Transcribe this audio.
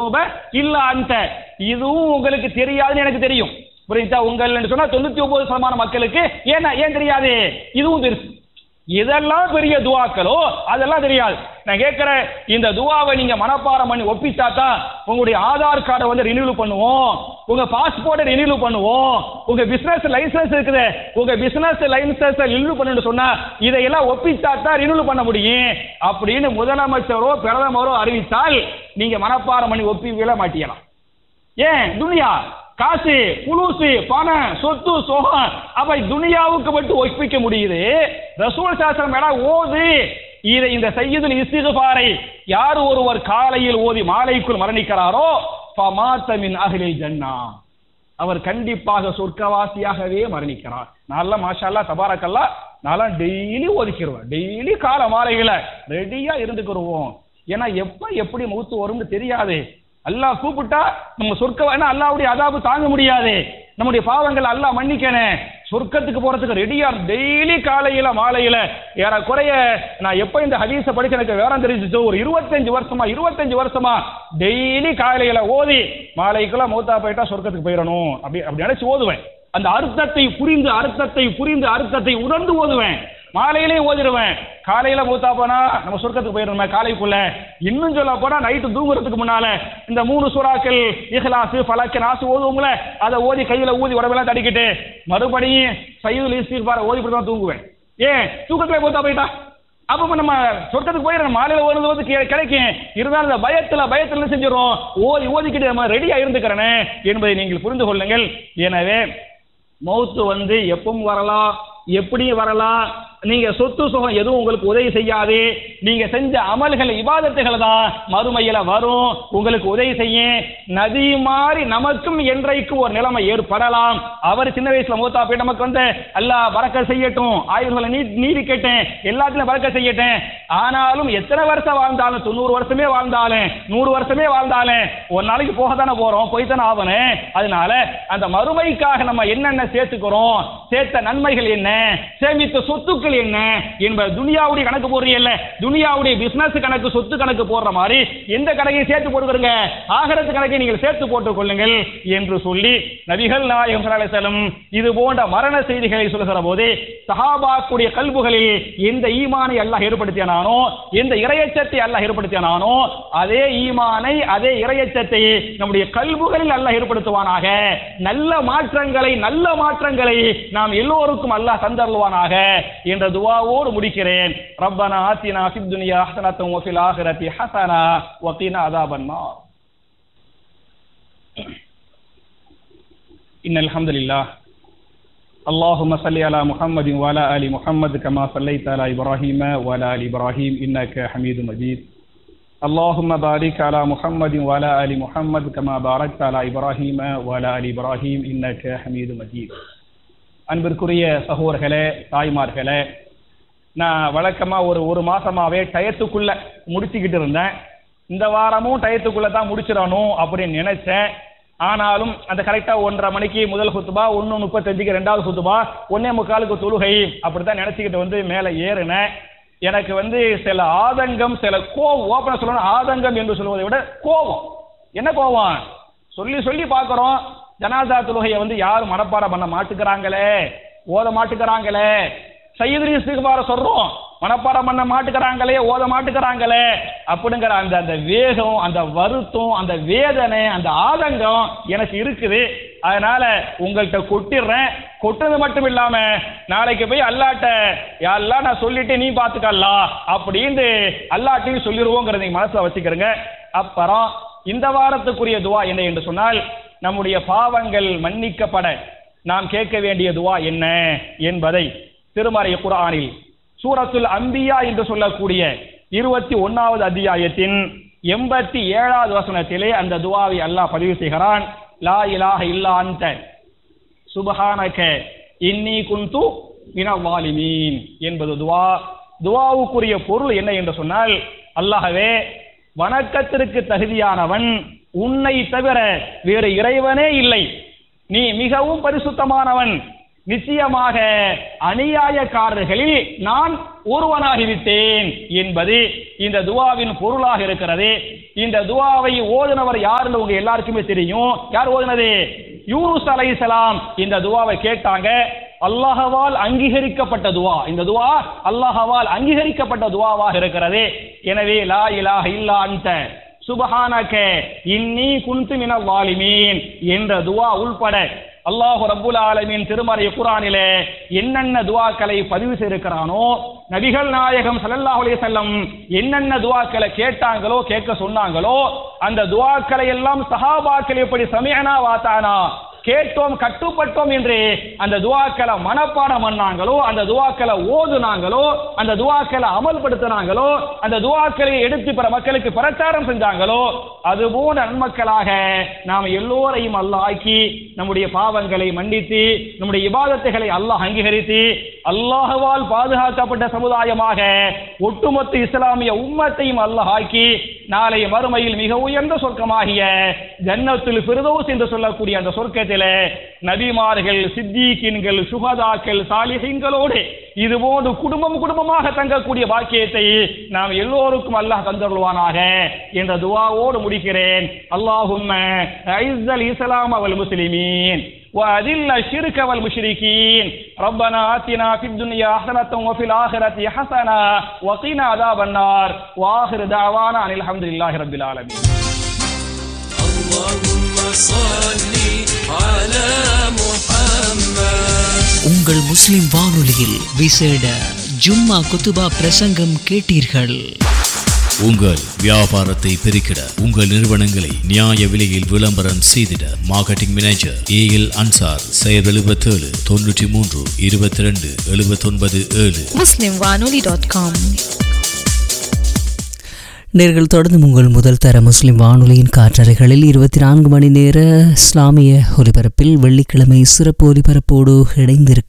துனூப இல்ல அந்த இதுவும் உங்களுக்கு தெரியாதுன்னு எனக்கு தெரியும் புரியுதா உங்கள் சொன்னா தொண்ணூத்தி ஒன்பது சதமான மக்களுக்கு ஏன்னா ஏன் தெரியாது இதுவும் பெருசு இதெல்லாம் பெரிய துவாக்களோ அதெல்லாம் தெரியாது நான் கேட்கிறேன் இந்த துவாவை நீங்க மனப்பாடம் பண்ணி ஒப்பிச்சா தான் உங்களுடைய ஆதார் கார்டை வந்து ரினியூவல் பண்ணுவோம் உங்க பாஸ்போர்ட்டை ரினியூவல் பண்ணுவோம் உங்க பிசினஸ் லைசன்ஸ் இருக்குது உங்க பிசினஸ் லைசன்ஸ் ரினியூவல் பண்ணு சொன்னா இதையெல்லாம் ஒப்பிச்சா தான் ரினியூவல் பண்ண முடியும் அப்படின்னு முதலமைச்சரோ பிரதமரோ அறிவித்தால் நீங்க மனப்பாடம் பண்ணி ஒப்பி மாட்டியலாம் ஏன் துனியா காசு புலுசு பணம் சொத்து சோகம் அப்ப துனியாவுக்கு மட்டும் ஒப்பிக்க முடியுது ரசூல் சாஸ்திரம் வேணா ஓது இதை இந்த செய்யுதல் இஸ்திகுபாரை யார் ஒருவர் காலையில் ஓதி மாலைக்குள் மரணிக்கிறாரோ ஃபமாத்தமின் அகிலில் ஜன்னா அவர் கண்டிப்பாக சொர்க்கவாசியாகவே மரணிக்கிறார் நல்லா மாஷால்லா தபாரக்கல்லா நான்லாம் டெய்லி ஒதுக்கிடுவேன் டெய்லி கால மாலைகளை ரெடியா இருந்துக்கிடுவோம் ஏன்னா எப்ப எப்படி மௌத்து வரும்னு தெரியாது அல்லாஹ் கூப்பிட்டா நம்ம சொர்க்க ஏன்னா அல்லாவுடைய அதாபு தாங்க முடியாது நம்முடைய பாவங்கள் அல்லாஹ் மன்னிக்கணும் சொர்க்கத்துக்கு போறதுக்கு ரெடியா டெய்லி காலையில மாலையில ஏறக்குறைய நான் எப்ப இந்த ஹதீஸ படிச்சு எனக்கு வேறம் தெரிஞ்சிச்சோ ஒரு இருபத்தஞ்சு வருஷமா இருபத்தஞ்சு வருஷமா டெய்லி காலையில ஓதி மாலைக்குள்ள மூத்தா போயிட்டா சொர்க்கத்துக்கு போயிடணும் அப்படி அப்படி நினைச்சு ஓதுவேன் அந்த அர்த்தத்தை புரிந்து அர்த்தத்தை புரிந்து அர்த்தத்தை உணர்ந்து ஓதுவேன் மாலையிலே ஓதிடுவேன் காலையில மூத்தா போனா நம்ம சொர்க்கத்துக்கு போயிடுறோமே காலைக்குள்ள இன்னும் சொல்ல போனா நைட்டு தூங்குறதுக்கு முன்னால இந்த மூணு சூறாக்கள் இஹ்லாஸ் ஃபலக்கு நாசு ஓதுவோங்களே அதை ஓதி கையில ஊதி உடம்பெல்லாம் தடிக்கிட்டு மறுபடியும் சைதுல் இஸ்திஃபார ஓதி தான் தூங்குவேன் ஏன் தூக்கத்துல மூத்தா போயிட்டா அப்ப நம்ம சொர்க்கத்துக்கு போயிடணும் மாலையில ஓடுறது வந்து கி- கிடைக்கும் இருந்தாலும் இந்த பயத்துல பயத்துல என்ன செஞ்சிடறோம் ஓதி ஓதிக்கிட்டு நம்ம ரெடியா இருந்துக்கிறனே என்பதை நீங்கள் புரிந்து கொள்ளுங்கள் எனவே மௌத்து வந்து எப்பவும் வரலாம் எப்படியும் வரலாம் நீங்க சொத்து சுகம் எதுவும் உங்களுக்கு உதவி செய்யாது நீங்க செஞ்ச அமல்கள் இபாதத்துகள் தான் மறுமையில வரும் உங்களுக்கு உதவி செய்யும் நதி மாறி நமக்கும் என்றைக்கு ஒரு நிலைமை ஏற்படலாம் அவர் சின்ன வயசுல மூத்தா போய் நமக்கு வந்து அல்லாஹ் பறக்க செய்யட்டும் ஆயுள்களை நீ நீடிக்கட்டும் எல்லாத்திலும் பறக்க செய்யட்டும் ஆனாலும் எத்தனை வருஷம் வாழ்ந்தாலும் தொண்ணூறு வருஷமே வாழ்ந்தாலும் நூறு வருஷமே வாழ்ந்தாலும் ஒரு நாளைக்கு போக தானே போறோம் போய் தானே ஆகணும் அதனால அந்த மறுமைக்காக நம்ம என்னென்ன சேர்த்துக்கிறோம் சேர்த்த நன்மைகள் என்ன சேமித்த சொத்துக்கள் என்ன என்பது துனியாவுடைய கணக்கு போடுறீங்கல்ல துனியாவுடைய பிசினஸ் கணக்கு சொத்து கணக்கு போடுற மாதிரி எந்த கணக்கையும் சேர்த்து போட்டுக்கிறங்க ஆகரத்து கணக்கை நீங்கள் சேர்த்து போட்டுக் கொள்ளுங்கள் என்று சொல்லி நபிகள் நாயகம் ஸல்லல்லாஹு அலைஹி வஸல்லம் இது போன்ற மரண செய்திகளை சொல்லுகிற போது சஹாபாக்குடைய கல்புகளில் எந்த ஈமானை அல்லாஹ் ஏற்படுத்தினானோ எந்த இரையச்சத்தை அல்லாஹ் ஏற்படுத்தினானோ அதே ஈமானை அதே இரையச்சத்தை நம்முடைய கல்புகளில் அல்லாஹ் ஏற்படுத்துவானாக நல்ல மாற்றங்களை நல்ல மாற்றங்களை நாம் எல்லோருக்கும் அல்லாஹ் தந்தருவானாக என்ற துவாவோடு முடிக்கிறேன் ரப்பனா ஆத்தினா ஃபித் துனியா ஹஸனத்தம் வஃபில் ஆஹிரத்தி ஹஸனா வகீனா அதாபன் நார் إن الحمد لله اللهم صل على محمد وعلى آل محمد كما صليت على إبراهيم وعلى آل إبراهيم إنك حميد مجيد اللهم بارك على محمد وعلى آل محمد كما باركت على إبراهيم وعلى آل إبراهيم إنك حميد مجيد அன்பிற்குரிய சகோதரர்களே தாய்மார்களே நான் வழக்கமா ஒரு ஒரு மாசமாவே டயத்துக்குள்ள முடிச்சுக்கிட்டு இருந்தேன் இந்த வாரமும் டயத்துக்குள்ள தான் முடிச்சிடணும் அப்படின்னு நினைச்சேன் ஆனாலும் அந்த கரெக்டா ஒன்றரை மணிக்கு முதல் குத்துபா ஒன்று முப்பத்தஞ்சுக்கு ரெண்டாவது குத்துபா ஒன்னே முக்காலுக்கு தொழுகை அப்படித்தான் நினைச்சுக்கிட்டு வந்து மேலே ஏறினேன் எனக்கு வந்து சில ஆதங்கம் சில கோவம் ஓப்பனா சொல்லணும் ஆதங்கம் என்று சொல்வதை விட கோபம் என்ன கோவம் சொல்லி சொல்லி பார்க்குறோம் ஜனாதா தொழுகையை வந்து யாரும் மனப்பாடம் பண்ண மாட்டுக்கிறாங்களே ஓத மாட்டுக்கிறாங்களே சையதுரி சிகுபார சொல்றோம் மனப்பாடம் பண்ண மாட்டுக்கிறாங்களே ஓத மாட்டுக்கிறாங்களே அப்படிங்கிற அந்த அந்த வேகம் அந்த வருத்தம் அந்த வேதனை அந்த ஆதங்கம் எனக்கு இருக்குது அதனால உங்கள்கிட்ட கொட்டிடுறேன் கொட்டுறது மட்டும் இல்லாம நாளைக்கு போய் அல்லாட்ட யாரெல்லாம் நான் சொல்லிட்டு நீ பாத்துக்கல்லா அப்படின்னு அல்லாட்டையும் சொல்லிடுவோங்கிறத நீங்க மனசுல வச்சுக்கிறங்க அப்புறம் இந்த வாரத்துக்குரிய துவா என்ன என்று சொன்னால் நம்முடைய பாவங்கள் மன்னிக்கப்பட நாம் கேட்க வேண்டிய துவா என்ன என்பதை திருமறை குர்ஆனில் சூரத்துல் அம்பியா என்று சொல்லக்கூடிய இருபத்தி ஒன்னாவது அத்தியாயத்தின் எண்பத்தி ஏழாவது வசனத்திலே அந்த துவாவை அல்லாஹ் பதிவு செய்கிறான் லா இலாஹ இல்லா அன்த சுபஹானக இன்னி குந்து மினல் வாலிமீன் என்பது துவா துவாவுக்குரிய பொருள் என்ன என்று சொன்னால் அல்லாஹ்வே வணக்கத்திற்கு தகுதியானவன் உன்னை தவிர வேறு இறைவனே இல்லை நீ மிகவும் பரிசுத்தமானவன் நிச்சயமாக அநியாயக்காரர்களில் நான் ஒருவனாகிவிட்டேன் என்பது இந்த துவாவின் பொருளாக இருக்கிறது இந்த துவாவை ஓதுனவர் யாருன்னு உங்க எல்லாருக்குமே தெரியும் யார் ஓதுனது யூனுஸ் அலைஹிஸ்ஸலாம் இந்த துவாவை கேட்டாங்க அல்லாஹ்வால் அங்கீகரிக்கப்பட்ட துவா இந்த துவா அல்லாஹ்வால் அங்கீகரிக்கப்பட்ட துவாவாக இருக்கிறது எனவே லா இலாஹ இல்லா அன்த சுபஹானக இன்னி குன்து மினல் வாலிமீன் என்ற துவா உள்பட அல்லாஹ் ரப்புல் ஆலமீன் திருமறை குர்ஆனிலே என்னென்ன துவாக்களை பதிவு செய்திருக்கிறானோ நபிகள் நாயகம் ஸல்லல்லாஹு அலைஹி வஸல்லம் என்னென்ன துவாக்களை கேட்டாங்களோ கேட்க சொன்னாங்களோ அந்த துவாக்களை எல்லாம் சஹாபாக்கள் எப்படி சமிஅனா வாத்தானா கேட்டோம் கட்டுப்பட்டோம் என்று அந்த துவாக்களை மனப்பாடம் பண்ணாங்களோ அந்த துவாக்களை ஓதுனாங்களோ அந்த துவாக்களை அமல்படுத்தினாங்களோ அந்த துவாக்களை எடுத்து பிற மக்களுக்கு பிரச்சாரம் செஞ்சாங்களோ அது போன்ற நன்மக்களாக நாம் எல்லோரையும் அல்லாஹ் ஆக்கி நம்முடைய பாவங்களை மன்னித்து நம்முடைய இபாதத்துகளை அல்லாஹ் அங்கீகரித்து அல்லாஹ்வால் பாதுகாக்கப்பட்ட சமுதாயமாக ஒட்டுமொத்த இஸ்லாமிய உம்மத்தையும் அல்லாஹ் ஆக்கி நாளை மறுமையில் மிக உயர்ந்த சொர்க்கமாகிய ஜன்னத்துல் ஃபிர்தௌஸ் என்று சொல்லக்கூடிய அந்த சொர்க்கத்திலே நபிமார்கள் சித்திகீன்கள் சுகதாக்கள் சாலிஹீன்களோடு இதுபோன்று குடும்பம் குடும்பமாக தங்கக்கூடிய பாக்கியத்தை நாம் எல்லோருக்கும் அல்லாஹ் தந்தருள்வானாக என்ற துவாவோடு முடிக்கிறேன் அல்லாஹும்ம ஐஸல் இஸ்லாம் அவல் முஸ்லிமீன் وأذل الشرك والمشركين ربنا آتنا في الدنيا حسنة وفي الآخرة حسنة وقنا عذاب النار وآخر دعوانا أن الحمد لله رب العالمين اللهم صل على محمد உங்கள் முஸ்லிம் வானொலியில் விசேட ஜும்மா குத்துபா பிரசங்கம் கேட்டீர்கள் உங்கள் வியாபாரத்தை பெருக்கிட உங்கள் நிறுவனங்களை நியாய விலையில் விளம்பரம் செய்திட marketing manager A L Ansar செயல் எழுபத்தேழு தொண்ணூற்றி மூன்று இருபத்தி ரெண்டு எழுபத்தொன்பது ஏழு muslimwanoli.com நேர்கள் தொடர்ந்து உங்கள் முதல் தர முஸ்லிம் வானொலியின் காற்றறைகளில் இருபத்தி நான்கு மணி நேர இஸ்லாமிய ஒலிபரப்பில் வெள்ளிக்கிழமை சிறப்பு ஒலிபரப்போடு இணைந்திருக்க